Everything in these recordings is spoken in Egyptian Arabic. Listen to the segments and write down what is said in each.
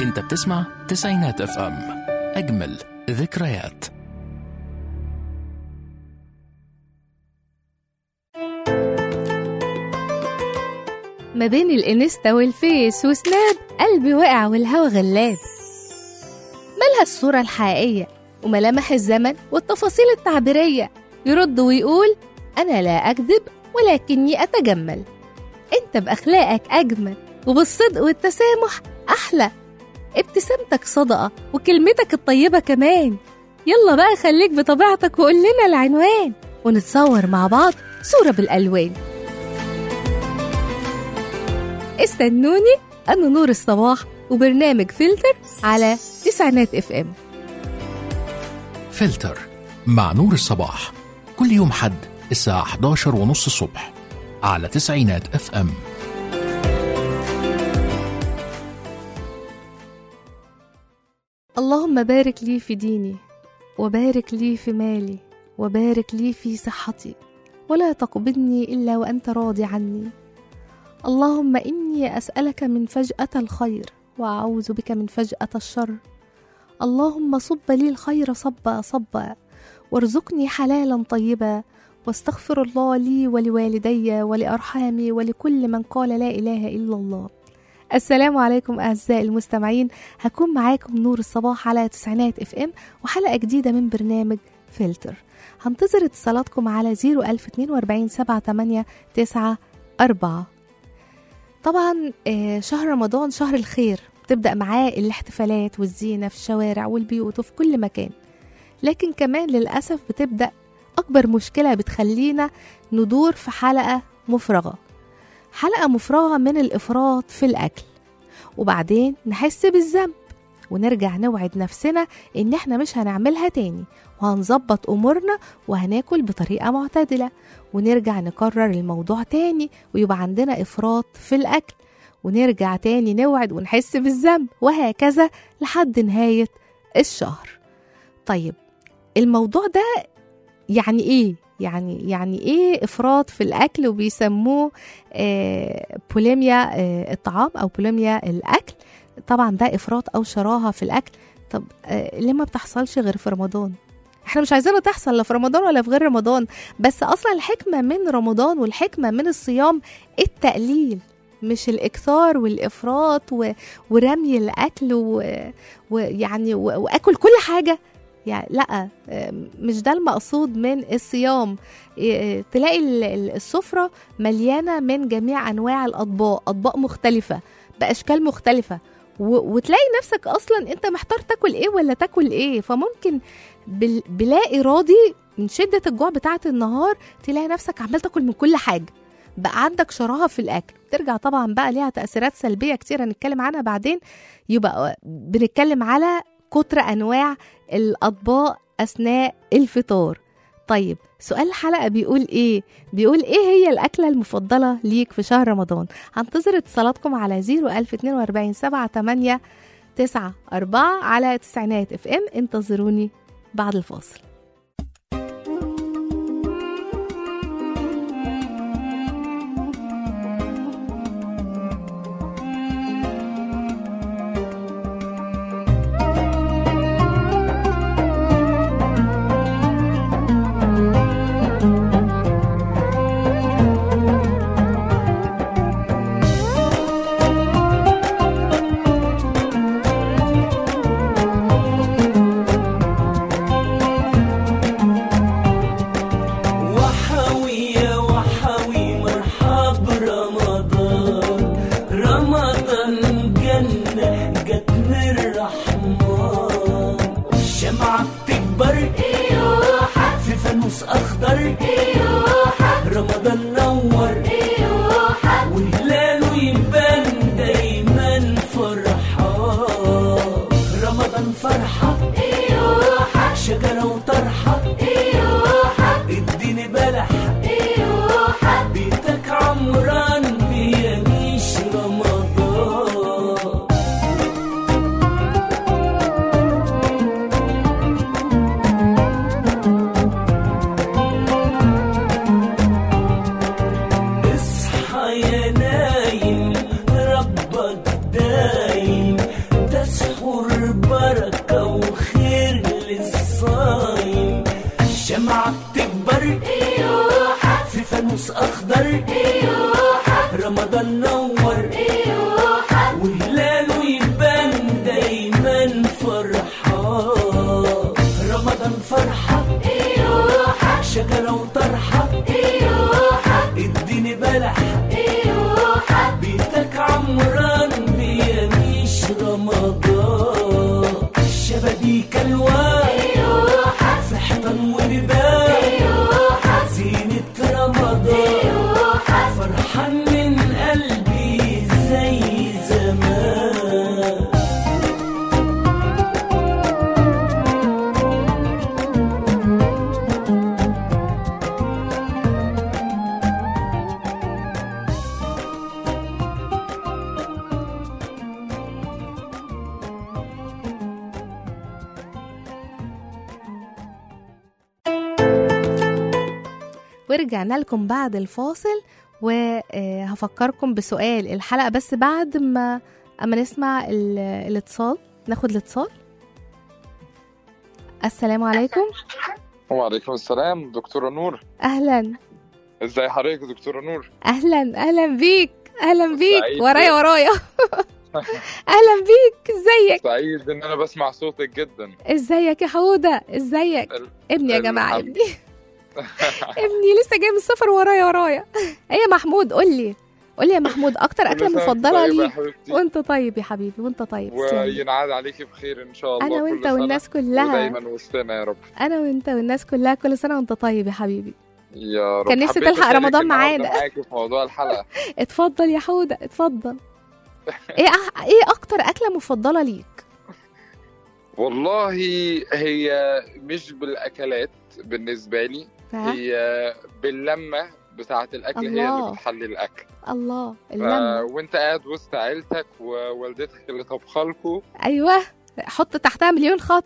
انت بتسمع تسعينات اف ام اجمل ذكريات ما بين الانستا والفيس وسناب قلبي وقع والهوا غلاب مالها الصورة الحقيقية وملامح الزمن والتفاصيل التعبيرية يرد ويقول أنا لا أكذب ولكني أتجمل أنت بأخلاقك أجمل وبالصدق والتسامح أحلى ابتسامتك صدقة وكلمتك الطيبة كمان يلا بقى خليك بطبيعتك وقول لنا العنوان ونتصور مع بعض صورة بالألوان استنوني أنا نور الصباح وبرنامج فلتر على تسعينات اف ام فلتر مع نور الصباح كل يوم حد الساعة 11 ونص الصبح على تسعينات اف ام اللهم بارك لي في ديني وبارك لي في مالي وبارك لي في صحتي ولا تقبضني إلا وأنت راضي عني اللهم إني أسألك من فجأة الخير وأعوذ بك من فجأة الشر اللهم صب لي الخير صبا صبا وارزقني حلالا طيبا واستغفر الله لي ولوالدي ولأرحامي ولكل من قال لا إله إلا الله السلام عليكم أعزائي المستمعين هكون معاكم نور الصباح على تسعينات اف ام وحلقة جديدة من برنامج فلتر هنتظر اتصالاتكم على 01042 78 9 4 طبعا آه، شهر رمضان شهر الخير بتبدأ معاه الاحتفالات والزينة في الشوارع والبيوت وفي كل مكان لكن كمان للأسف بتبدأ أكبر مشكلة بتخلينا ندور في حلقة مفرغة حلقة مفرغة من الإفراط في الأكل وبعدين نحس بالذنب ونرجع نوعد نفسنا إن إحنا مش هنعملها تاني وهنظبط أمورنا وهناكل بطريقة معتدلة ونرجع نكرر الموضوع تاني ويبقى عندنا إفراط في الأكل ونرجع تاني نوعد ونحس بالذنب وهكذا لحد نهاية الشهر طيب الموضوع ده يعني ايه يعني يعني ايه افراط في الاكل وبيسموه آه بوليميا آه الطعام او بوليميا الاكل طبعا ده افراط او شراهه في الاكل طب آه ليه ما بتحصلش غير في رمضان احنا مش عايزينها تحصل لا في رمضان ولا في غير رمضان بس اصلا الحكمه من رمضان والحكمه من الصيام التقليل مش الاكثار والافراط و... ورمي الاكل و- ويعني و... واكل كل حاجه يعني لا مش ده المقصود من الصيام إيه، تلاقي ال- ال- السفرة مليانة من جميع أنواع الأطباق أطباق مختلفة بأشكال مختلفة و- وتلاقي نفسك أصلا أنت محتار تاكل إيه ولا تاكل إيه فممكن بال- بلا إرادي من شدة الجوع بتاعة النهار تلاقي نفسك عمال تاكل من كل حاجة بقى عندك شراهة في الأكل ترجع طبعا بقى ليها تأثيرات سلبية كتير هنتكلم عنها بعدين يبقى بنتكلم على كتر أنواع الأطباق أثناء الفطار طيب سؤال الحلقة بيقول إيه؟ بيقول إيه هي الأكلة المفضلة ليك في شهر رمضان؟ هنتظر اتصالاتكم على 01042 7 8 9 4 على تسعينات اف ام انتظروني بعد الفاصل ينور وهلاله يبان دايما فرحان رمضان فرحة شجرة وطرحة اديني بلح بيتك عمران بيميش رمضان شبابيك الوان في حيطان وبيبان زينة رمضان فرحان من قلبي زي زمان ورجعنا لكم بعد الفاصل وهفكركم بسؤال الحلقة بس بعد ما أما نسمع ال- الاتصال ناخد الاتصال السلام عليكم وعليكم السلام دكتورة نور أهلا ازاي حضرتك دكتورة نور أهلا أهلا بيك أهلا بيك سعيد ورايا ورايا أهلا بيك ازيك سعيد ان انا بسمع صوتك جدا ازيك يا حودة ازيك ال- ابني يا جماعة الحمد. ابني ابني لسه جاي من السفر ورايا ورايا ايه يا محمود قول لي قول لي يا محمود اكتر اكله كل سنة وأنت مفضله طيبة يا ليك حبيبتي وانت طيب يا حبيبي وانت طيب تسلم لي. وينعاد عليكي بخير ان شاء الله انا كل وانت سنة والناس كلها ودايما وسطنا يا رب انا وانت والناس كلها كل سنه وانت طيب يا حبيبي يا رب كان نفسي حبيت تلحق أشارك رمضان النهاردة معانا. معاكي في موضوع الحلقة اتفضل يا حوده اتفضل ايه أح- ايه اكتر اكله مفضله ليك والله هي مش بالاكلات بالنسبة لي ها؟ هي باللمة بتاعة الاكل هي الله. اللي بتحلي الاكل الله ف... اللمه وانت قاعد وسط عيلتك ووالدتك اللي طبخالكوا ايوه حط تحتها مليون خط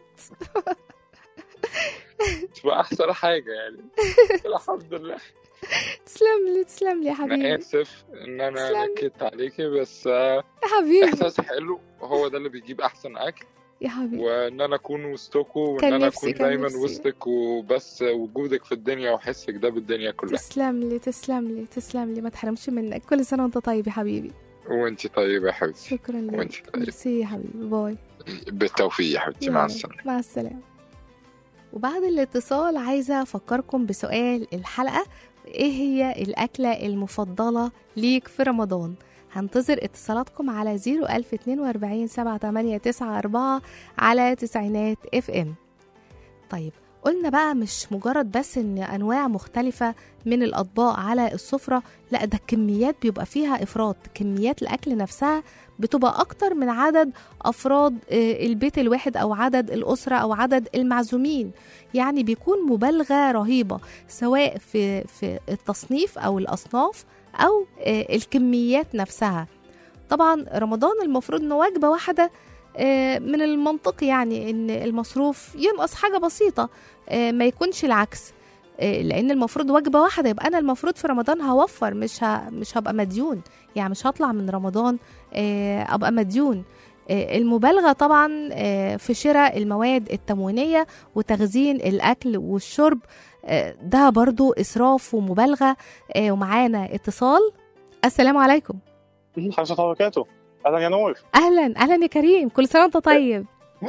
تبقى احسن حاجه يعني الحمد لله تسلم لي تسلم لي يا انا حبيبي اسف ان انا تسلم. نكدت عليكي بس آه، يا حبيبي احساس حلو هو ده اللي بيجيب احسن اكل يا حبيبي وان انا اكون وسطكوا وان كان انا نفسي- اكون كان دايما نفسي. وسطك وبس وجودك في الدنيا وحسك ده بالدنيا كلها تسلم لي تسلم لي تسلم لي ما تحرمش منك كل سنه وانت طيب يا حبيبي وانت طيبه يا حبيبتي شكرا لك وانت طيب ميرسي يا حبيبي باي بالتوفيق يا حبيبتي يا مع رب. السلامه مع السلامة وبعد الاتصال عايزة أفكركم بسؤال الحلقة إيه هي الأكلة المفضلة ليك في رمضان هنتظر اتصالاتكم على 01042 7894 على تسعينات اف ام طيب قلنا بقى مش مجرد بس ان انواع مختلفة من الاطباق على السفرة لا ده الكميات بيبقى فيها افراط كميات الاكل نفسها بتبقى اكتر من عدد افراد آه، البيت الواحد او عدد الاسره او عدد المعزومين يعني بيكون مبالغه رهيبه سواء في في التصنيف او الاصناف او آه، الكميات نفسها طبعا رمضان المفروض ان وجبه واحده آه، من المنطقي يعني ان المصروف ينقص حاجه بسيطه آه، ما يكونش العكس آه، لان المفروض وجبه واحده يبقى انا المفروض في رمضان هوفر مش ه... مش هبقى مديون يعني مش هطلع من رمضان آه، ابقى مديون آه، المبالغه طبعا آه، في شراء المواد التموينيه وتخزين الاكل والشرب آه، ده برضو اسراف ومبالغه آه، ومعانا اتصال السلام عليكم حاجة الله وبركاته أهلا يا نور اهلا اهلا يا كريم كل سنه وانت طيب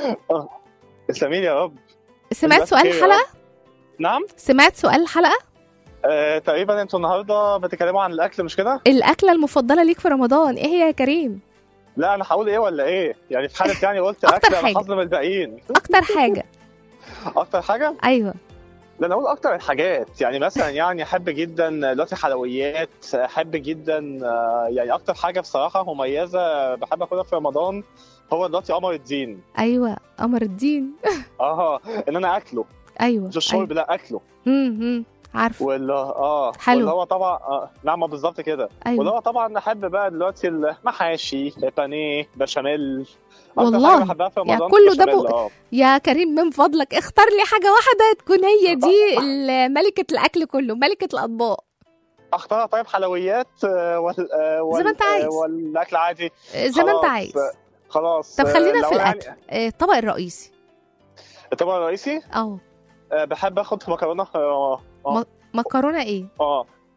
اسلمي لي يا رب سمعت بس سؤال خير يا الحلقه نعم سمعت سؤال الحلقه آه، تقريبا انتوا النهارده بتتكلموا عن الاكل مش كده؟ الاكله المفضله ليك في رمضان ايه هي يا كريم لا انا هقول ايه ولا ايه؟ يعني في حاله يعني قلت أكتر اكل انا حاجة. هظلم الباقيين اكتر حاجه اكتر حاجه؟ ايوه لا انا اقول اكتر الحاجات يعني مثلا يعني احب جدا دلوقتي حلويات احب جدا آه، يعني اكتر حاجه بصراحه مميزه بحب اكلها في رمضان هو دلوقتي قمر الدين ايوه قمر الدين اه ان انا اكله ايوه مش الشرب لا اكله امم عارفه واللي اه حلو. واللي هو طبعا آه نعم بالظبط كده واللي ايوه هو طبعا احب بقى دلوقتي المحاشي بانيه بشاميل أكتر والله. حاجة بحبها في يعني رمضان كله ده بشاميل، ب- اه يا كريم من فضلك اختار لي حاجه واحده تكون هي دي ال- ملكه الاكل كله ملكه الاطباق اختارها طيب حلويات آه، وال آه، وال- زي ما أنت عايز. آه، والاكل عادي زي ما انت خلاص، عايز آه، خلاص طب آه، خلينا لو في أنا الاكل آه، الطبق الرئيسي الطبق الرئيسي اه آه، بحب اخد مكرونه اه اه مكرونه ايه اه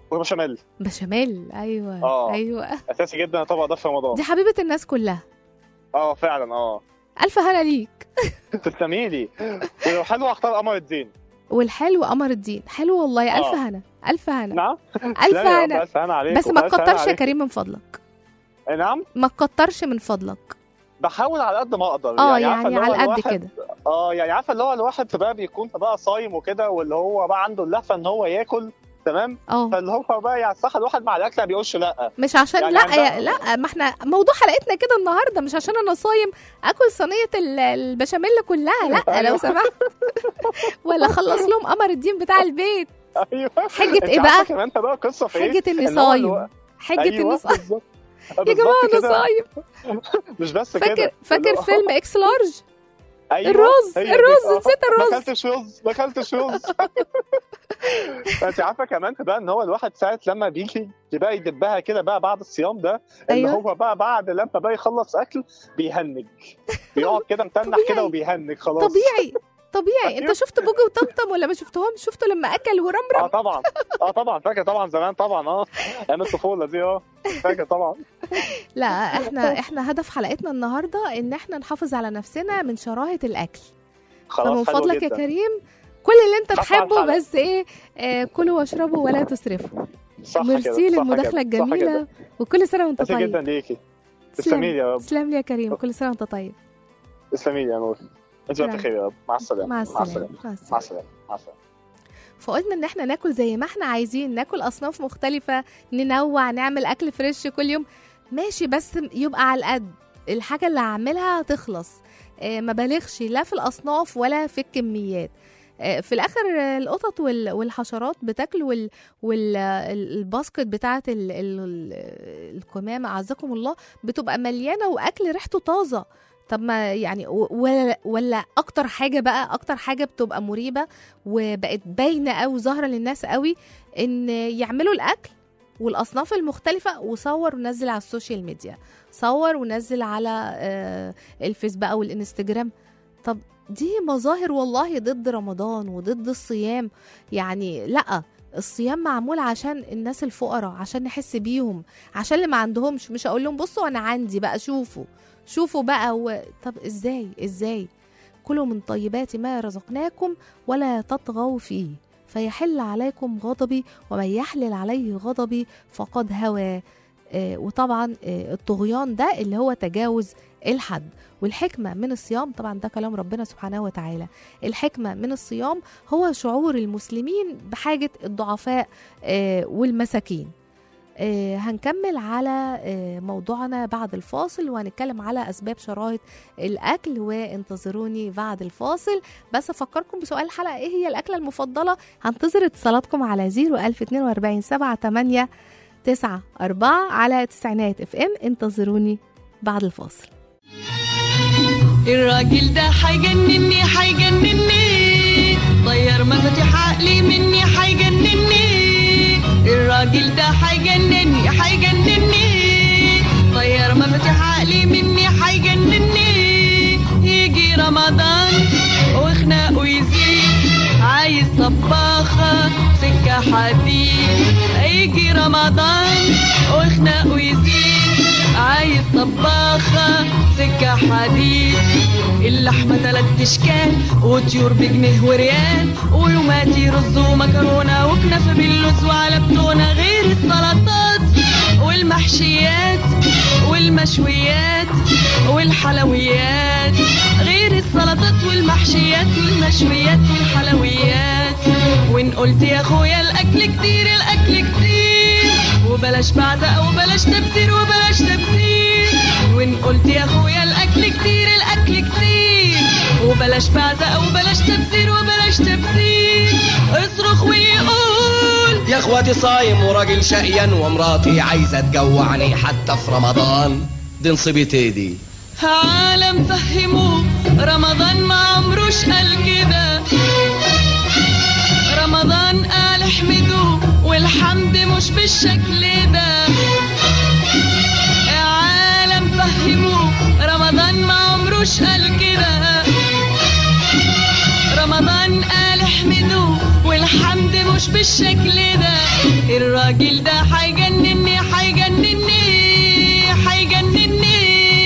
وبشاميل بشاميل ايوه آه. ايوه اساسي جدا الطبق ده في رمضان دي حبيبه الناس كلها اه فعلا اه الف هنا ليك تسلمي لي ولو حلو اختار قمر الدين والحلو قمر الدين حلو والله الف آه. هنا الف هنا نعم الف لا يا رب، هنا ألف هنا عليك بس ما وألف هنا تكترش يا عليك. كريم من فضلك نعم ما تكترش من فضلك بحاول على قد ما اقدر اه عارفة يعني اللي هو على قد الواحد- كده اه يعني عارفه اللي هو الواحد بقى بيكون بقى صايم وكده واللي هو بقى عنده اللهفه ان هو ياكل تمام اه فاللي هو بقى يعني الصح الواحد مع الاكل ما بيقولش لا مش عشان يعني لا عندها- يا لا ما احنا موضوع حلقتنا كده النهارده مش عشان انا صايم اكل صينيه ال- البشاميل كلها لا لو أيوة. سمحت ولا خلص لهم قمر الدين بتاع البيت ايوه حجه انت ايه عارفة بقى كمان بقى قصه في ايه؟ حجه اني إن هو صايم الو- حجه ايوه اني صايم بالظبط يا بالظبط جماعه انا كده. صايم مش بس فاكر كده فاكر اللي هو- فيلم اكس لارج أيوة، الرز هي دي. الرز آه. نسيت ما الرز اكلتش رز ما اكلتش رز انت عارفه كمان بقى ان هو الواحد ساعه لما بيجي بقى يدبها كده بقى بعد الصيام ده اللي أيوة. هو بقى بعد لما بقى يخلص اكل بيهنج بيقعد كده متنح طبيعي. كده وبيهنج خلاص طبيعي طبيعي انت أيوة. شفت بوجي وطمطم ولا ما شفتهمش شفتوا لما اكل ورمرم اه طبعا اه طبعا فاكر طبعا زمان طبعا اه ايام الطفوله دي اه فاكر طبعا لا احنا احنا هدف حلقتنا النهارده ان احنا نحافظ على نفسنا من شراهه الاكل خلاص فمن حلو فضلك يا جدا. كريم كل اللي انت خف على تحبه الحلقة. بس ايه آه كلوا واشربوا ولا تسرفوا صح كده ميرسي صح للمداخله كده، صح الجميله كده. وكل سنه وانت ميرسي جدا طيب ليكي تسلمي لي يا رب تسلم لي يا كريم كل سنه وانت طيب تسلمي لي يا نور انت نعم. بخير يا رب مع السلامه مع مع السلامه السلامه مع مع السلامه السلامه مع السلامه فقلنا ان احنا ناكل زي ما احنا عايزين ناكل اصناف مختلفه ننوع نعمل اكل فريش كل يوم ماشي بس يبقى على القد الحاجه اللي هعملها تخلص آه، ما بالغش لا في الاصناف ولا في الكميات آه، في الاخر آه، القطط وال- والحشرات بتاكل وال والباسكت بتاعه ال- ال- ال- القمامه اعزكم الله بتبقى مليانه واكل ريحته طازه طب ما يعني و- ولا ولا اكتر حاجه بقى اكتر حاجه بتبقى مريبه وبقت باينه قوي ظاهره للناس قوي ان يعملوا الاكل والاصناف المختلفه وصور ونزل على السوشيال ميديا صور ونزل على آه، الفيس بقى والانستجرام طب دي مظاهر والله ضد رمضان وضد الصيام يعني لا الصيام معمول عشان الناس الفقراء عشان نحس بيهم عشان اللي ما عندهمش مش اقول لهم بصوا انا عندي بقى شوفوا شوفوا بقى و... طب ازاي ازاي كلوا من طيبات ما رزقناكم ولا تطغوا فيه فيحل عليكم غضبي ومن يحلل عليه غضبي فقد هوى آه، وطبعا آه، الطغيان ده اللي هو تجاوز الحد والحكمة من الصيام طبعا ده كلام ربنا سبحانه وتعالى الحكمة من الصيام هو شعور المسلمين بحاجة الضعفاء آه، والمساكين آه، هنكمل على آه، موضوعنا بعد الفاصل وهنتكلم على أسباب شراهة الأكل وانتظروني بعد الفاصل بس أفكركم بسؤال الحلقة إيه هي الأكلة المفضلة هنتظر اتصالاتكم على 01042 7 8 9 4 على تسعينات اف ام انتظروني بعد الفاصل الراجل ده حيجنني حيجنني طير مفاتيح عقلي مني حيجنني الراجل ده حيجنني حيجنني طير مفاتيح عقلي مني حيجنني يجي رمضان وخناقه يزيد عايز طباخة سكة حديد يجي رمضان وخناقه يزيد عايز طباخة سكة حديد اللحمة تلات اشكال وطيور بجنيه وريال ولوماتي رز ومكرونة وكنافة باللوز وعلى بتونة غير السلطات والمحشيات والمشويات والحلويات غير السلطات والمحشيات والمشويات والحلويات وان قلت يا اخويا الاكل كتير الاكل كتير وبلاش بعزق وبلاش تبذير وبلاش تبذير وان قلت يا اخويا الاكل كتير الاكل كتير وبلاش بعزق وبلاش تبذير وبلاش تبذير اصرخ ويقول يا اخواتي صايم وراجل شقيان ومراتي عايزه تجوعني حتى في رمضان دي نصيبتي دي عالم فهموه رمضان ما عمروش قال كده رمضان قال احمدوه والحمد مش بالشكل ده يا عالم فهموه رمضان ما عمروش قال كده رمضان قال احمدوه والحمد مش بالشكل ده الراجل ده هيجنني هيجنني هيجنني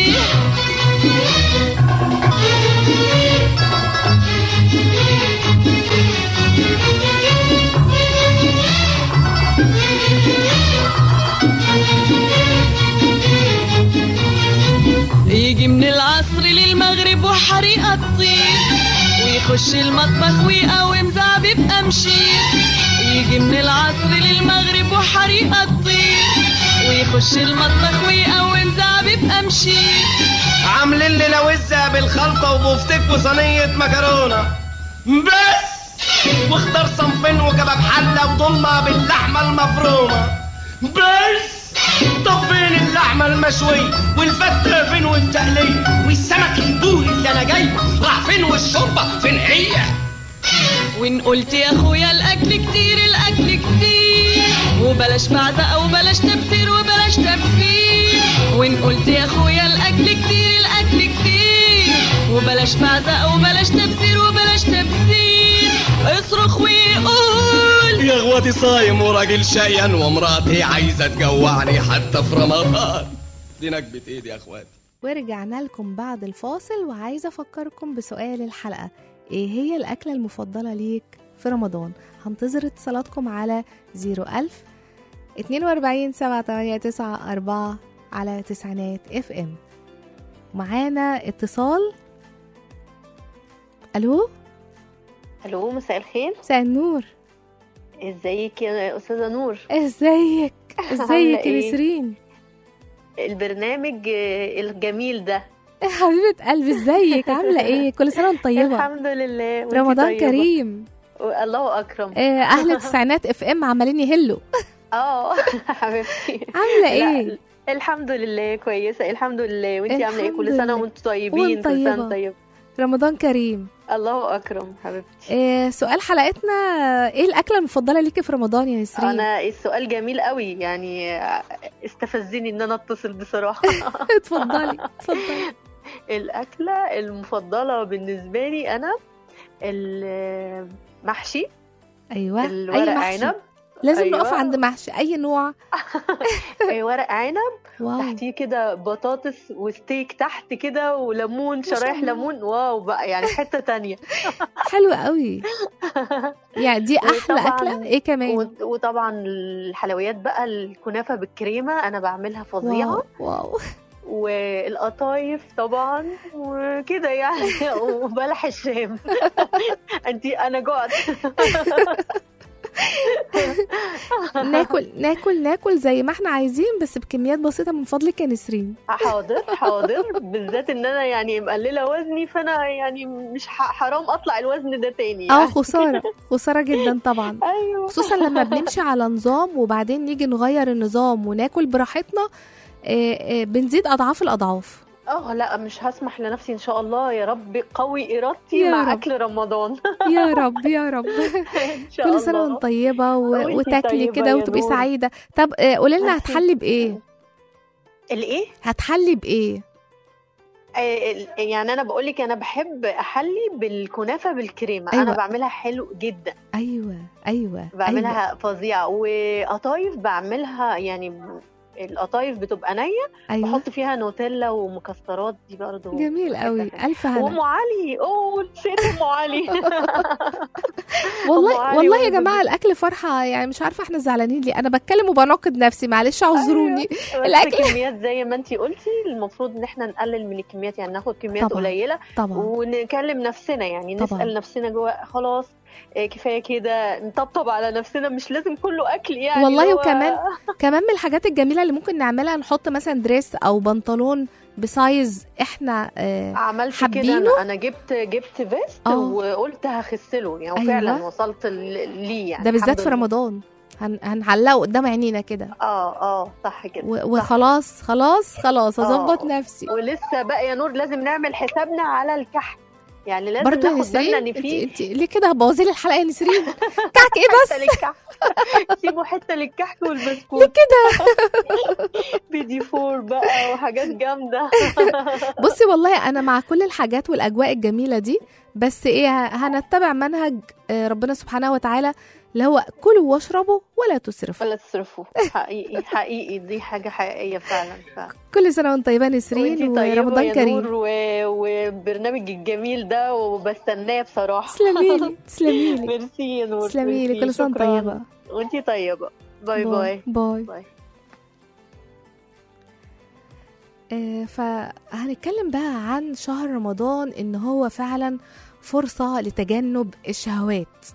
يجي من العصر للمغرب وحريقة تطير ويخش المطبخ ويقوم زعبيب أمشير يجي من العصر للمغرب وحريقة تطير ويخش المطبخ ويقوم زعبيب أمشير عاملين لي لوزة بالخلطة وبفتك وصينية مكرونة بس واختار صنفين وكباب حلة وضمة باللحمة المفرومة بس طب فين اللحمة المشوية والفتة فين والتقلية والسمك البوري اللي انا جايبه راح فين والشوربة فين هي وإن قلت يا أخويا الأكل كتير الأكل كتير وبلاش بعزقة وبلاش تبذير وبلاش تبذير وإن قلت يا أخويا الأكل كتير الأكل كتير وبلاش بعزقة وبلاش تبذير وبلاش تبذير اصرخ ويقول يا اخواتي صايم وراجل شقيان ومراتي عايزة تجوعني حتى في رمضان دي نكبة ايدي يا اخواتي ورجعنا لكم بعد الفاصل وعايزة أفكركم بسؤال الحلقة إيه هي الأكلة المفضلة ليك في رمضان هنتظر اتصالاتكم على 01000 42 789 4 على تسعينات اف ام معانا اتصال الو الو مساء الخير مساء النور ازيك يا استاذه نور ازيك عاملة ازيك يا إيه؟ نسرين البرنامج آه، الجميل ده حبيبة قلبي ازيك عاملة ايه كل سنة وانت طيبة الحمد لله وانتي رمضان طيبة. كريم الله اكرم آه، اهل تسعينات اف ام عمالين يهلوا اه حبيبتي عاملة لا، ايه الحمد لله كويسه الحمد لله وانتي عامله ايه الحمد كل سنه لله. وانتم طيبين وانت كل سنه طيبة. طيب رمضان كريم الله اكرم حبيبتي آه، سؤال حلقتنا ايه الاكلة المفضلة ليكي في رمضان يا نسرين انا السؤال جميل قوي يعني استفزني ان انا اتصل بصراحه اتفضلي اتفضلي الاكله المفضله بالنسبه لي انا المحشي ايوه اي الورق محشي عنب لازم أيوة. نقف عند محشي اي نوع آه، ورق عنب واو تحتيه كده بطاطس وستيك تحت كده وليمون شاء شرايح الله. ليمون واو بقى يعني حته تانية حلو قوي يعني دي احلى وطبعاً- اكلة ايه كمان وط- وطبعا الحلويات بقى الكنافه بالكريمه انا بعملها فظيعه واو واو والقطايف طبعا وكده يعني وبلح الشام انتي انا جوعت ناكل ناكل ناكل زي ما احنا عايزين بس بكميات بسيطة من فضلك يا نسرين حاضر حاضر بالذات ان انا يعني مقلله وزني فانا يعني مش ح- حرام اطلع الوزن ده تاني اه يعني. خسارة خسارة جدا طبعا ايوه خصوصا لما بنمشي على نظام وبعدين نيجي نغير النظام وناكل براحتنا آه، آه، بنزيد اضعاف الاضعاف اه لا مش هسمح لنفسي ان شاء الله يا رب قوي ارادتي يا مع رب. اكل رمضان يا رب يا رب ان شاء كل سنه الله وانت طيبه و... وانتي وتاكلي طيبة كده يا وتبقي نور. سعيده طب آه، قولي لنا هتحلي بايه الايه هتحلي بايه آه، ال- يعني انا بقول لك انا بحب احلي بالكنافه بالكريمه أيوة. انا بعملها حلو جدا ايوه ايوه أيوة. بعملها فظيعه وقطايف بعملها يعني القطايف بتبقى نيه ايوه بحط فيها نوتيلا ومكسرات دي برضه جميل حتة قوي تانية. الف هنا وام علي اوه نسيت ام علي والله علي والله يا والبلد. جماعه الاكل فرحه يعني مش عارفه احنا زعلانين ليه انا بتكلم وبناقض نفسي معلش اعذروني بس الأكل. كميات زي ما انتي قلتي المفروض ان احنا نقلل من الكميات يعني ناخد كميات طبعاً. قليله طبعا ونكلم نفسنا يعني طبعاً. نسال نفسنا جوا خلاص إيه كفايه كده نطبطب على نفسنا مش لازم كله اكل يعني والله اللي هو- وكمان كمان من الحاجات الجميله اللي ممكن نعملها نحط مثلا دريس او بنطلون بسايز احنا آه عملت كده حابينه؟ انا, أنا جبت جبت فيست آه. وقلت هخسله يعني أيوة. فعلا وصلت ل- ليه يعني ده بالذات الحمد في لله. رمضان هن... هنعلقه قدام عينينا كده اه اه صح كده و... صح. وخلاص خلاص خلاص هظبط آه. نفسي ولسه بقى يا نور لازم نعمل حسابنا على الكحك يعني لازم برضه يا ناخد بالنا نسرين ان انت, في انت ليه كده هتبوظي لي الحلقه يا نسرين كعك ايه حته بس للكحك سيبوا حته للكحك والبسكوت ليه كده بي دي فور بقى وحاجات جامده بصي والله انا مع كل الحاجات والاجواء الجميله دي بس ايه هنتبع منهج آه، ربنا سبحانه وتعالى اللي هو كلوا واشربوا ولا تسرفوا ولا تصرفوا حقيقي حقيقي دي حاجة حقيقية فعلا فعلا كل سنه وانت طيبه نسرين وانتي طيبة ورمضان يا كريم نور و... وبرنامج الجميل ده وبستناه بصراحة تسلميلي تسلميلي ميرسي يا نور تسلميلي ميرسي، كل سنه وانت شكراً. طيبه وانتي طيبة باي باي باي باي آه، فهنتكلم بقى عن شهر رمضان ان هو فعلا فرصة لتجنب الشهوات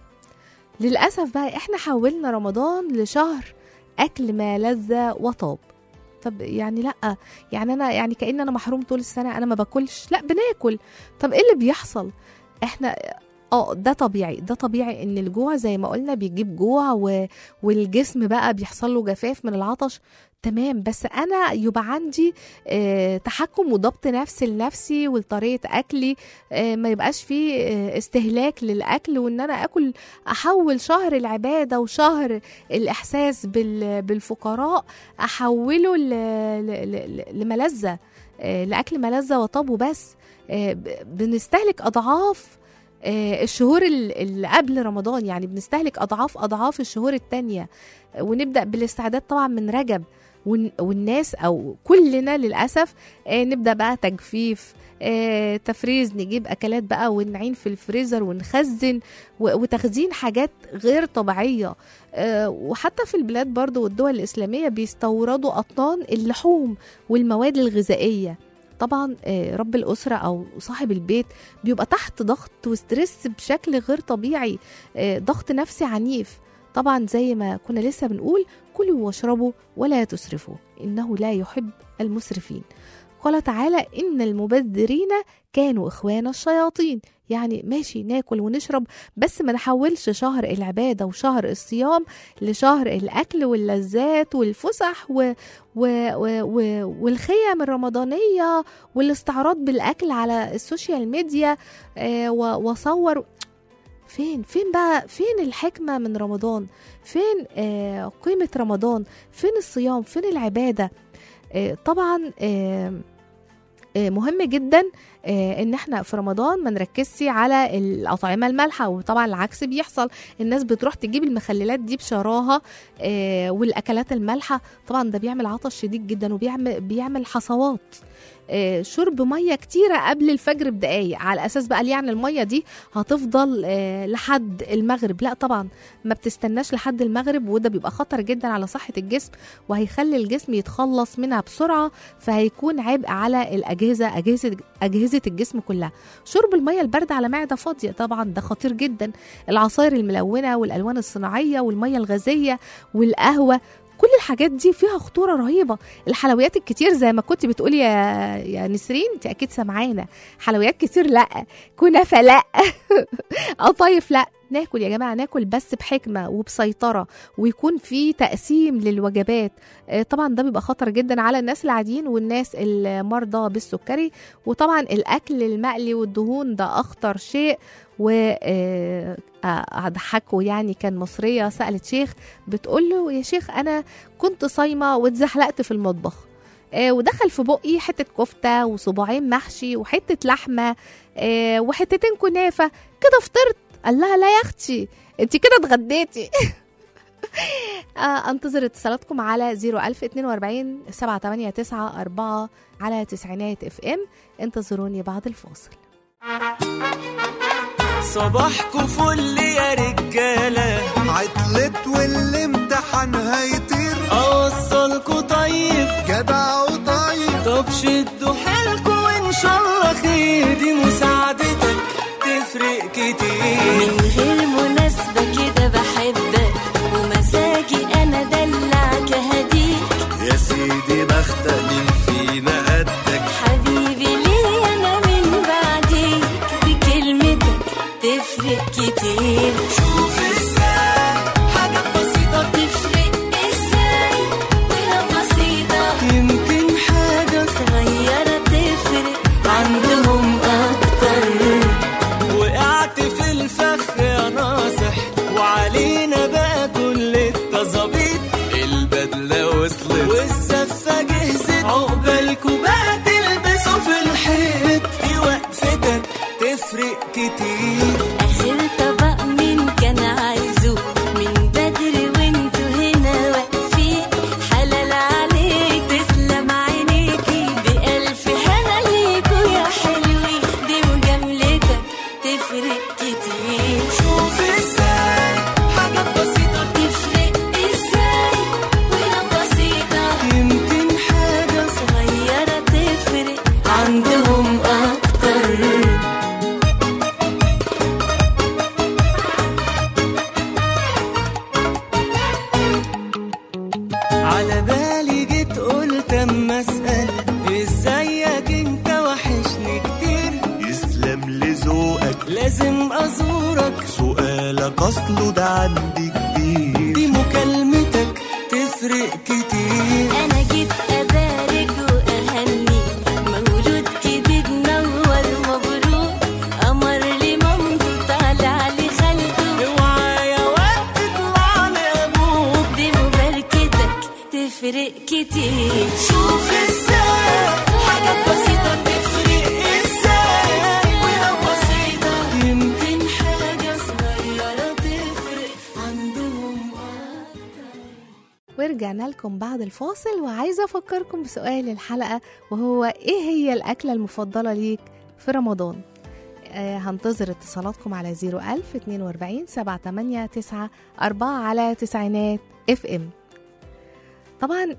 للأسف بقى احنا حولنا رمضان لشهر أكل ما لذ وطاب طب يعني لا يعني انا يعني كأن انا محروم طول السنة انا ما باكلش لا بناكل طب ايه اللي بيحصل احنا اه ده طبيعي ده طبيعي ان الجوع زي ما قلنا بيجيب جوع و... والجسم بقى بيحصل له جفاف من العطش تمام بس انا يبقى عندي آه تحكم وضبط نفس لنفسي ولطريقه اكلي آه ما يبقاش فيه آه استهلاك للاكل وان انا اكل احول شهر العباده وشهر الاحساس بال... بالفقراء احوله ل... ل... ل... لملذه آه لاكل ملذه وطاب وبس آه ب- بنستهلك اضعاف آه، الشهور ال- اللي قبل رمضان يعني بنستهلك اضعاف اضعاف الشهور التانية آه، ونبدا بالاستعداد طبعا من رجب والن- والناس او كلنا للاسف آه، نبدا بقى تجفيف آه، تفريز نجيب اكلات بقى ونعين في الفريزر ونخزن و- وتخزين حاجات غير طبيعيه آه، وحتى في البلاد برضو والدول الاسلاميه بيستوردوا اطنان اللحوم والمواد الغذائيه طبعا آه، رب الاسره او صاحب البيت بيبقى تحت ضغط وستريس بشكل غير طبيعي آه، ضغط نفسي عنيف طبعا زي ما كنا لسه بنقول كلوا واشربوا ولا تسرفوا انه لا يحب المسرفين قال تعالى ان المبذرين كانوا اخوان الشياطين يعني ماشي ناكل ونشرب بس ما نحولش شهر العباده وشهر الصيام لشهر الاكل واللذات والفسح و... و... و... و... والخيم الرمضانيه والاستعراض بالاكل على السوشيال ميديا آه، و- واصور فين فين بقى فين الحكمه من رمضان فين آه، قيمه رمضان فين الصيام فين العباده آه، طبعا آه، آه، مهم جدا آه، ان احنا في رمضان ما نركزش على الاطعمه المالحه وطبعا العكس بيحصل الناس بتروح تجيب المخللات دي بشراهه آه، والاكلات المالحه طبعا ده بيعمل عطش شديد جدا وبيعمل بيعمل حصوات آه، شرب ميه كتيره قبل الفجر بدقايق على اساس بقى ليه يعني الميه دي هتفضل آه، لحد المغرب لا طبعا ما بتستناش لحد المغرب وده بيبقى خطر جدا على صحه الجسم وهيخلي الجسم يتخلص منها بسرعه فهيكون عبء على الاجهزه اجهزه اجهزه الجسم كلها شرب الميه البارده على معده فاضيه طبعا ده خطير جدا العصائر الملونه والالوان الصناعيه والميه الغازيه والقهوه كل الحاجات دي فيها خطوره رهيبه الحلويات الكتير زي ما كنت بتقولي يا يا نسرين انت اكيد سامعانا حلويات كتير لا كنافه لا قطايف لا ناكل يا جماعه ناكل بس بحكمه وبسيطره ويكون في تقسيم للوجبات آه، طبعا ده بيبقى خطر جدا على الناس العاديين والناس المرضى بالسكري وطبعا الاكل المقلي والدهون ده اخطر شيء و آه، آه، هضحكه يعني كان مصريه سالت شيخ بتقول له يا شيخ انا كنت صايمه واتزحلقت في المطبخ آه، ودخل في بقي حته كفته وصباعين محشي وحته لحمه آه، وحتتين كنافه كده فطرت قال لها لا يا اختي انت كده اتغديتي آه، انتظر اتصالاتكم على 01042 789 4 على تسعينات اف ام انتظروني بعد الفاصل صباحكوا فل يا رجالة عطلت والامتحان هيطير أوصلكوا طيب جدع وطيب طب شدوا حيلكوا وإن شاء الله خير دي مساعدتك تفرق كتير من غير مناسبة كده بحبك ومزاجي أنا دلعك هديك يا سيدي بختك مين فينا قدك حبيبي ليه أنا من بعديك بكلمتك تفرق كتير شوف ازاي حاجات بسيطة تفرق إزاي ولو بسيطة يمكن حاجة صغيرة تفرق عندهم أكتر وقعت في الفخ يا ناصح وعلينا بقى كل التظابيط البدلة وصلت والزفة جهزت عقبالكوا بقى تلبسوا في الحيط دي وقفتك تفرق كتير آخر طبق مين كان عايزه من لك اصله ده عندي كبير دي مكالمتك تفرق كتير انا جيت ابارك واهني مولود جديد نور مبروك قمر لمامته طالع لخالته اوعى يا واد تطلع لابوك دي مباركتك تفرق كتير شوف ازاي حاجات بسيطة تفرق ازاي ولو بسيطة يمكن حاجة صغيرة تفرق عندهم أكتر ورجعنا لكم بعد الفاصل وعايزة أفكركم بسؤال الحلقة وهو إيه هي الأكلة المفضلة ليك في رمضان؟ آه هنتظر اتصالاتكم على 01000 42 789 4 على تسعينات اف ام طبعا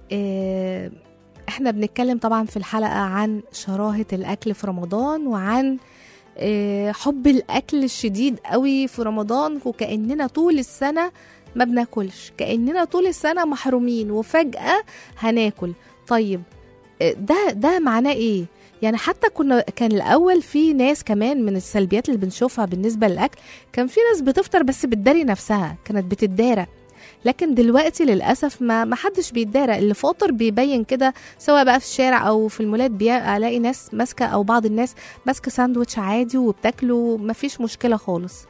آه احنا بنتكلم طبعا في الحلقة عن شراهة الأكل في رمضان وعن آه، حب الأكل الشديد قوي في رمضان وكأننا طول السنة ما بناكلش كأننا طول السنة محرومين وفجأة هناكل طيب آه، ده ده معناه ايه يعني حتى كنا كان الاول في ناس كمان من السلبيات اللي بنشوفها بالنسبه للاكل كان في ناس بتفطر بس بتداري نفسها كانت بتدارى لكن دلوقتي للاسف ما ما حدش بيتدارى اللي فاطر بيبين كده سواء بقى في الشارع او في المولات بي- الاقي ناس ماسكه او بعض الناس ماسكه ساندوتش عادي وبتاكله ما فيش مشكله خالص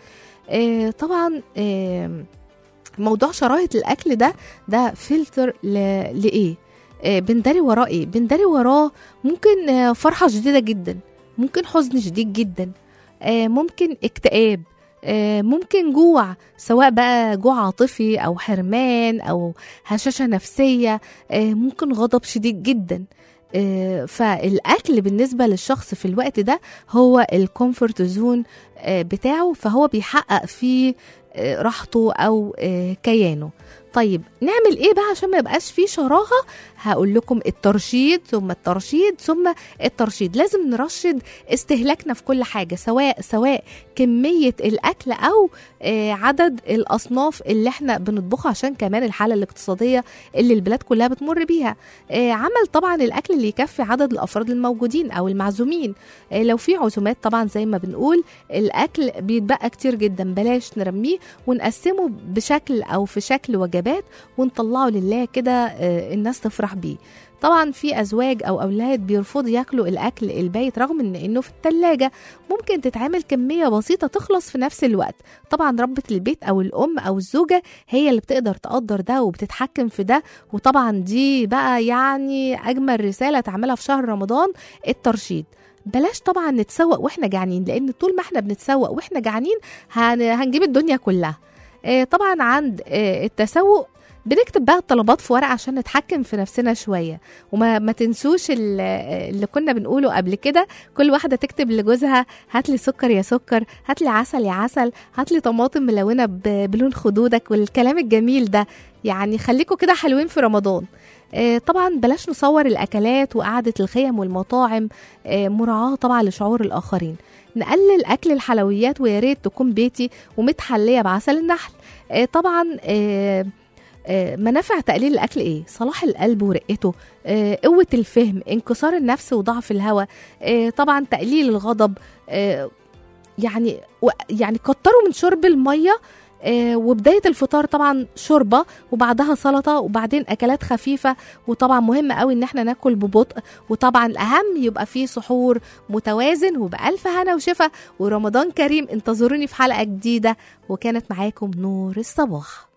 آه طبعا آه موضوع شراهه الاكل ده ده فلتر ل... لايه آه بنداري وراه ايه بنداري وراه ممكن آه فرحه شديده جدا ممكن حزن شديد جدا آه ممكن اكتئاب آه، ممكن جوع سواء بقى جوع عاطفي او حرمان او هشاشه نفسيه آه، ممكن غضب شديد جدا آه، فالاكل بالنسبه للشخص في الوقت ده هو الكومفورت زون بتاعه فهو بيحقق فيه آه، راحته او آه، كيانه طيب نعمل ايه بقى عشان ما يبقاش فيه شراهه هقول لكم الترشيد ثم الترشيد ثم الترشيد لازم نرشد استهلاكنا في كل حاجه سواء سواء كميه الاكل او آه، عدد الاصناف اللي احنا بنطبخها عشان كمان الحاله الاقتصاديه اللي البلاد كلها بتمر بيها آه، عمل طبعا الاكل اللي يكفي عدد الافراد الموجودين او المعزومين آه، لو في عزومات طبعا زي ما بنقول الاكل بيتبقى كتير جدا بلاش نرميه ونقسمه بشكل او في شكل وجبات ونطلعه لله كده آه، الناس تفرح بيه طبعا في ازواج او اولاد بيرفضوا ياكلوا الاكل البايت رغم ان انه في التلاجة ممكن تتعمل كميه بسيطه تخلص في نفس الوقت طبعا ربة البيت او الام او الزوجه هي اللي بتقدر تقدر ده وبتتحكم في ده وطبعا دي بقى يعني اجمل رساله تعملها في شهر رمضان الترشيد بلاش طبعا نتسوق واحنا جعانين لان طول ما احنا بنتسوق واحنا جعانين هن- هنجيب الدنيا كلها آه، طبعا عند آه، التسوق بنكتب بقى الطلبات في ورقه عشان نتحكم في نفسنا شويه وما ما تنسوش ال- اللي كنا بنقوله قبل كده كل واحده تكتب لجوزها هات لي سكر يا سكر هات لي عسل يا عسل هات لي طماطم ملونه ب- بلون خدودك والكلام الجميل ده يعني خليكم كده حلوين في رمضان آه، طبعا بلاش نصور الاكلات وقعده الخيم والمطاعم آه، مراعاه طبعا لشعور الاخرين نقلل اكل الحلويات ويا ريت تكون بيتي ومتحليه بعسل النحل آه، طبعا آه، آه، منافع تقليل الاكل ايه صلاح القلب ورقته آه، قوه الفهم انكسار النفس وضعف الهوى آه، طبعا تقليل الغضب آه، يعني و- يعني كتروا من شرب الميه آه، وبدايه الفطار طبعا شوربه وبعدها سلطه وبعدين اكلات خفيفه وطبعا مهم قوي ان احنا ناكل ببطء وطبعا الاهم يبقى فيه سحور متوازن وبالف هنا وشفا ورمضان كريم انتظروني في حلقه جديده وكانت معاكم نور الصباح